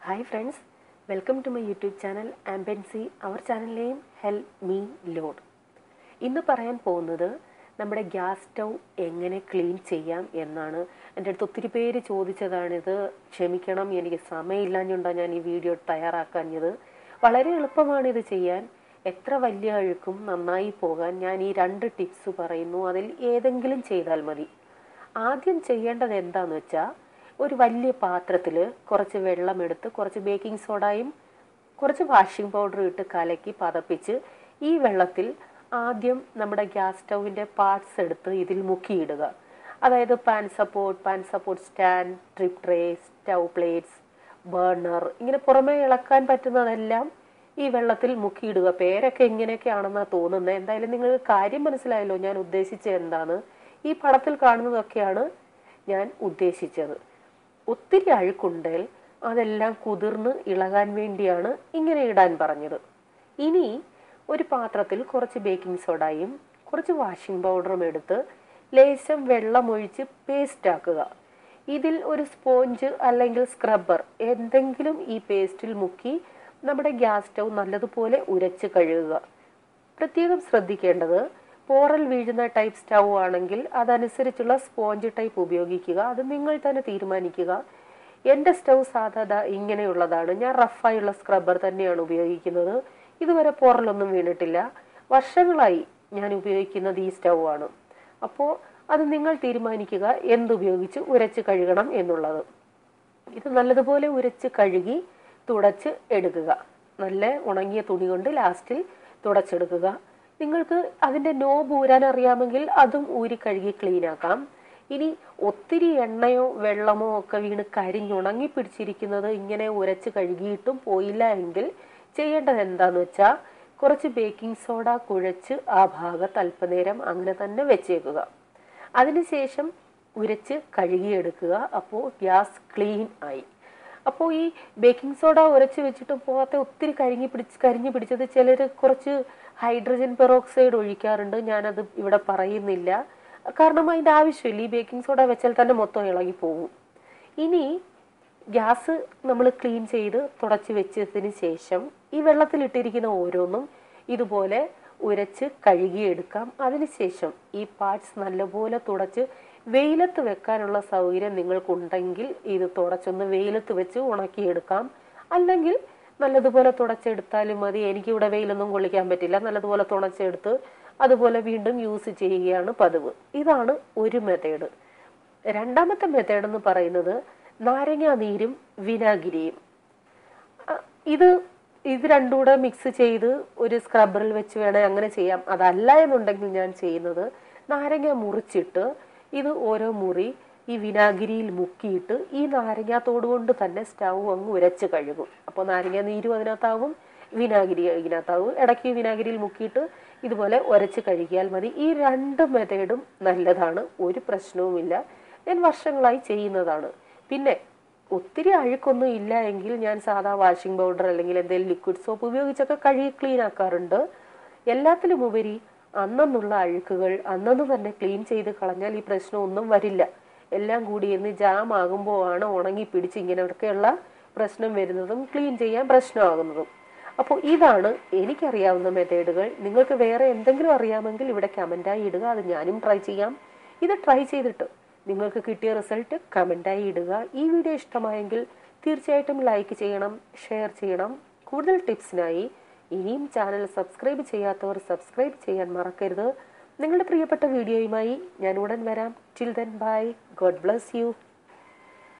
hi friends welcome to my YouTube channel ആംബൻസി our channel name help me lord ഇന്ന് പറയാൻ പോകുന്നത് നമ്മുടെ ഗ്യാസ് സ്റ്റൗ എങ്ങനെ ക്ലീൻ ചെയ്യാം എന്നാണ് എൻ്റെ അടുത്ത് ഒത്തിരി പേര് ചോദിച്ചതാണിത് ക്ഷമിക്കണം എനിക്ക് സമയമില്ലാഞ്ഞുകൊണ്ടാണ് ഞാൻ ഈ വീഡിയോ തയ്യാറാക്കാഞ്ഞത് വളരെ എളുപ്പമാണ് ഇത് ചെയ്യാൻ എത്ര വലിയ അഴുക്കും നന്നായി പോകാൻ ഞാൻ ഈ രണ്ട് ടിപ്സ് പറയുന്നു അതിൽ ഏതെങ്കിലും ചെയ്താൽ മതി ആദ്യം ചെയ്യേണ്ടത് എന്താന്ന് വെച്ചാൽ ഒരു വലിയ പാത്രത്തിൽ കുറച്ച് വെള്ളമെടുത്ത് കുറച്ച് ബേക്കിംഗ് സോഡയും കുറച്ച് വാഷിംഗ് പൗഡർ ഇട്ട് കലക്കി പതപ്പിച്ച് ഈ വെള്ളത്തിൽ ആദ്യം നമ്മുടെ ഗ്യാസ് സ്റ്റൗവിൻ്റെ പാർട്സ് എടുത്ത് ഇതിൽ മുക്കിയിടുക അതായത് pan support pan support stand drip tray stove plates burner ഇങ്ങനെ പുറമേ ഇളക്കാൻ പറ്റുന്നതെല്ലാം ഈ വെള്ളത്തിൽ മുക്കിയിടുക പേരൊക്കെ ഇങ്ങനെയൊക്കെയാണെന്നാണ് തോന്നുന്നത് എന്തായാലും നിങ്ങൾക്ക് കാര്യം മനസ്സിലായല്ലോ ഞാൻ ഉദ്ദേശിച്ചത് എന്താണ് ഈ പടത്തിൽ കാണുന്നതൊക്കെയാണ് ഞാൻ ഉദ്ദേശിച്ചത് ഒത്തിരി അഴുക്കുണ്ടെങ്കിൽ അതെല്ലാം കുതിർന്ന് ഇളകാൻ വേണ്ടിയാണ് ഇങ്ങനെ ഇടാൻ പറഞ്ഞത് ഇനി ഒരു പാത്രത്തിൽ കുറച്ച് ബേക്കിംഗ് സോഡയും കുറച്ച് വാഷിംഗ് പൗഡറും എടുത്ത് ലേശം വെള്ളമൊഴിച്ച് പേസ്റ്റ് ആക്കുക ഇതിൽ ഒരു സ്പോഞ്ച് അല്ലെങ്കിൽ സ്ക്രബ്ബർ എന്തെങ്കിലും ഈ പേസ്റ്റിൽ മുക്കി നമ്മുടെ ഗ്യാസ് സ്റ്റൗ നല്ലതുപോലെ ഉരച്ച് കഴുകുക പ്രത്യേകം ശ്രദ്ധിക്കേണ്ടത് പോറൽ വീഴുന്ന ടൈപ്പ് സ്റ്റൗ ആണെങ്കിൽ അതനുസരിച്ചുള്ള സ്പോഞ്ച് ടൈപ്പ് ഉപയോഗിക്കുക അത് നിങ്ങൾ തന്നെ തീരുമാനിക്കുക എൻ്റെ സ്റ്റൗ സാധാരണ ഇങ്ങനെയുള്ളതാണ് ഞാൻ റഫായുള്ള സ്ക്രബ്ബർ തന്നെയാണ് ഉപയോഗിക്കുന്നത് ഇതുവരെ പോറലൊന്നും വീണിട്ടില്ല വർഷങ്ങളായി ഞാൻ ഉപയോഗിക്കുന്നത് ഈ സ്റ്റൗ ആണ് അപ്പോൾ അത് നിങ്ങൾ തീരുമാനിക്കുക എന്തുപയോഗിച്ച് ഉരച്ച് കഴുകണം എന്നുള്ളത് ഇത് നല്ലതുപോലെ ഉരച്ച് കഴുകി തുടച്ച് എടുക്കുക നല്ല ഉണങ്ങിയ തുണി കൊണ്ട് ലാസ്റ്റിൽ തുടച്ചെടുക്കുക നിങ്ങൾക്ക് അതിൻ്റെ നോബ് ഊരാൻ അറിയാമെങ്കിൽ അതും ഊരി കഴുകി ക്ലീൻ ആക്കാം ഇനി ഒത്തിരി എണ്ണയോ വെള്ളമോ ഒക്കെ വീണ് കരിഞ്ഞുണങ്ങി പിടിച്ചിരിക്കുന്നത് ഇങ്ങനെ ഉരച്ച് കഴുകിയിട്ടും പോയില്ല എങ്കിൽ ചെയ്യേണ്ടത് എന്താന്ന് വെച്ചാൽ കുറച്ച് ബേക്കിംഗ് സോഡ കുഴച്ച് ആ ഭാഗത്ത് അല്പനേരം അങ്ങനെ തന്നെ വെച്ചേക്കുക അതിനുശേഷം ഉരച്ച് കഴുകിയെടുക്കുക അപ്പോൾ ഗ്യാസ് ക്ലീൻ ആയി അപ്പോൾ ഈ ബേക്കിംഗ് സോഡ ഉരച്ച് വെച്ചിട്ട് പോകാത്ത ഒത്തിരി കരിഞ്ഞ് പിടിച്ച് കരിഞ്ഞ് പിടിച്ചത് ചിലർ കുറച്ച് ഹൈഡ്രജൻ പെറോക്സൈഡ് ഒഴിക്കാറുണ്ട് ഞാനത് ഇവിടെ പറയുന്നില്ല കാരണം അതിൻ്റെ ആവശ്യമില്ല ഈ ബേക്കിംഗ് സോഡ വെച്ചാൽ തന്നെ മൊത്തം ഇളകി പോകും ഇനി ഗ്യാസ് നമ്മൾ ക്ലീൻ ചെയ്ത് തുടച്ച് വെച്ചതിന് ശേഷം ഈ വെള്ളത്തിലിട്ടിരിക്കുന്ന ഓരോന്നും ഇതുപോലെ ഉരച്ച് കഴുകിയെടുക്കാം അതിനുശേഷം ഈ പാർട്സ് നല്ലപോലെ തുടച്ച് വെയിലത്ത് വെക്കാനുള്ള സൗകര്യം നിങ്ങൾക്കുണ്ടെങ്കിൽ ഇത് തുടച്ചൊന്ന് വെയിലത്ത് വെച്ച് ഉണക്കിയെടുക്കാം അല്ലെങ്കിൽ നല്ലതുപോലെ തുടച്ചെടുത്താലും മതി എനിക്കിവിടെ വെയിലൊന്നും കൊള്ളിക്കാൻ പറ്റില്ല നല്ലതുപോലെ തുടച്ചെടുത്ത് അതുപോലെ വീണ്ടും യൂസ് ചെയ്യുകയാണ് പതിവ് ഇതാണ് ഒരു മെത്തേഡ് രണ്ടാമത്തെ മെത്തേഡ് എന്ന് പറയുന്നത് നാരങ്ങാ നീരും വിനാഗിരിയും ഇത് ഇത് രണ്ടും കൂടെ മിക്സ് ചെയ്ത് ഒരു സ്ക്രബ്ബറിൽ വെച്ച് വേണേൽ അങ്ങനെ ചെയ്യാം അതല്ല എന്നുണ്ടെങ്കിൽ ഞാൻ ചെയ്യുന്നത് നാരങ്ങ മുറിച്ചിട്ട് ഇത് ഓരോ മുറി ഈ വിനാഗിരിയിൽ മുക്കിയിട്ട് ഈ നാരങ്ങാത്തോട് കൊണ്ട് തന്നെ സ്റ്റൗ അങ്ങ് ഉരച്ച് കഴുകും അപ്പോൾ നാരങ്ങ നീരും അതിനകത്താവും വിനാഗിരി ഇതിനകത്താവും ഇടയ്ക്ക് വിനാഗിരിയിൽ മുക്കിയിട്ട് ഇതുപോലെ ഉരച്ച് കഴുകിയാൽ മതി ഈ രണ്ട് മെത്തേഡും നല്ലതാണ് ഒരു പ്രശ്നവുമില്ല ഞാൻ വർഷങ്ങളായി ചെയ്യുന്നതാണ് പിന്നെ ഒത്തിരി അഴുക്കൊന്നും ഇല്ല എങ്കിൽ ഞാൻ സാധാ വാഷിംഗ് പൗഡർ അല്ലെങ്കിൽ എന്തെങ്കിലും ലിക്വിഡ് സോപ്പ് ഉപയോഗിച്ചൊക്കെ കഴുകി ക്ലീൻ ആക്കാറുണ്ട് എല്ലാത്തിലും ഉപരി അന്നെന്നുള്ള അഴുക്കുകൾ അന്നു തന്നെ ക്ലീൻ ചെയ്ത് കളഞ്ഞാൽ ഈ പ്രശ്നമൊന്നും വരില്ല എല്ലാം കൂടി എന്ന് ജാം ആകുമ്പോഴാണ് ഉണങ്ങി പിടിച്ച് ഇങ്ങനെയൊക്കെയുള്ള പ്രശ്നം വരുന്നതും ക്ലീൻ ചെയ്യാൻ പ്രശ്നമാകുന്നതും അപ്പോൾ ഇതാണ് എനിക്കറിയാവുന്ന മെത്തേഡുകൾ നിങ്ങൾക്ക് വേറെ എന്തെങ്കിലും അറിയാമെങ്കിൽ ഇവിടെ കമൻറ്റായി ഇടുക അത് ഞാനും ട്രൈ ചെയ്യാം ഇത് ട്രൈ ചെയ്തിട്ട് നിങ്ങൾക്ക് കിട്ടിയ റിസൾട്ട് കമൻറ്റായി ഇടുക ഈ വീഡിയോ ഇഷ്ടമായെങ്കിൽ തീർച്ചയായിട്ടും ലൈക്ക് ചെയ്യണം ഷെയർ ചെയ്യണം കൂടുതൽ ടിപ്സിനായി ഇനിയും ചാനൽ സബ്സ്ക്രൈബ് ചെയ്യാത്തവർ സബ്സ്ക്രൈബ് ചെയ്യാൻ മറക്കരുത് നിങ്ങളുടെ പ്രിയപ്പെട്ട വീഡിയോയുമായി ഞാൻ ഉടൻ വരാം till then bye God bless U